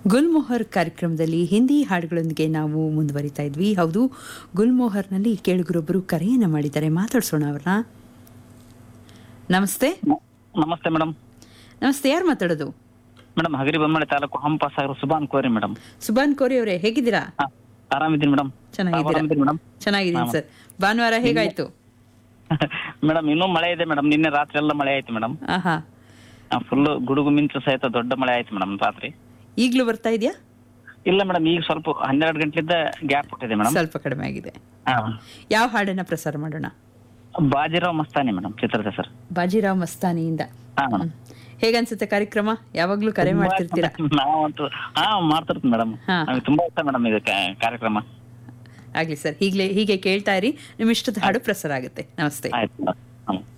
ಗುಲ್ಮೊಹರ್ ಕಾರ್ಯಕ್ರಮದಲ್ಲಿ ಹಿಂದಿ ಹಾಡುಗಳೊಂದಿಗೆ ನಾವು ಮುಂದುವರಿತಾ ಇದ್ವಿ ಹೌದು ಗುಲ್ಮೊಹರ್ನಲ್ಲಿ ಕೇಳುಗರೊಬ್ಬರು ಕರೆಯನ್ನ ಮಾಡಿದ್ದಾರೆ ಮಾತಾಡ್ಸೋಣ ಅವ್ರನ್ನ ನಮಸ್ತೆ ನಮಸ್ತೆ ಮೇಡಮ್ ನಮಸ್ತೆ ಯಾರು ಮಾತಾಡೋದು ಮೇಡಮ್ ಹಗರಿ ಬೊಮ್ಮಳೆ ತಾಲೂಕು ಹಂಪ ಸಾಗರ ಸುಬಾನ್ ಕೋರಿ ಮೇಡಮ್ ಸುಬಾನ್ ಕೋರಿ ಅವರೇ ಹೇಗಿದ್ದೀರಾ ಆರಾಮಿದ್ದೀನಿ ಮೇಡಮ್ ಚೆನ್ನಾಗಿದ್ದೀರಾ ಮೇಡಮ್ ಚೆನ್ನಾಗಿದ್ದೀನಿ ಸರ್ ಭಾನುವಾರ ಹೇಗಾಯ್ತು ಮೇಡಮ್ ಇನ್ನೂ ಮಳೆ ಇದೆ ಮೇಡಮ್ ನಿನ್ನೆ ರಾತ್ರಿ ಎಲ್ಲ ಮಳೆ ಆಯ್ತು ಮೇಡಮ್ ಆಹಾ ಫುಲ್ ಗುಡುಗು ಮಿಂಚು ಸಹಿತ ದೊಡ್ಡ ಮಳೆ ಆಯ್ತು ಮೇಡಮ್ ರಾತ್ರಿ ಈಗಲೂ ಬರ್ತಾ ಇದೆಯಾ ಇಲ್ಲ ಮೇಡಮ್ ಈಗ ಸ್ವಲ್ಪ ಹನ್ನೆರಡು ಗಂಟೆಲಿದ್ದ ಗ್ಯಾಪ್ ಕೊಟ್ಟಿದೆ ಮೇಡಮ್ ಸ್ವಲ್ಪ ಕಡಿಮೆ ಆಗಿದೆ ಯಾವ ಹಾಡನ್ನ ಪ್ರಸಾರ ಮಾಡೋಣ ಬಾಜಿರಾವ್ ಮಸ್ತಾನಿ ಮೇಡಮ್ ಚಿತ್ರದ ಸರ್ ಬಾಜಿರಾವ್ ಮಸ್ತಾನಿಯಿಂದ ಹಾ ಮೇಡಮ್ ಹೇಗನ್ಸುತ್ತೆ ಕಾರ್ಯಕ್ರಮ ಯಾವಾಗ್ಲೂ ಕರೆ ಮಾಡ್ತಿರ್ತೀರಾ ನಾವಂತೂ ಹಾ ಮಾಡ್ತಿರ್ತೀವಿ ಮೇಡಮ್ ಹಾ. ನಮಗೆ ತುಂಬಾ ಇಷ್ಟ ಮೇಡಮ್ ಇದು ಕಾ- ಕಾರ್ಯಕ್ರಮ ಆಗ್ಲಿ ಸರ್ ಹೀಗೆ ಹೀಗೆ ಕೇಳ್ತಾ ಇರಿ ನಿಮ್ಮ ಇಷ್ಟದ ಹಾಡು ಪ್ರಸಾರ ಆಗುತ್ತೆ ನಮಸ್ತೆ ಆಯ್ತು ಮೇಡಮ್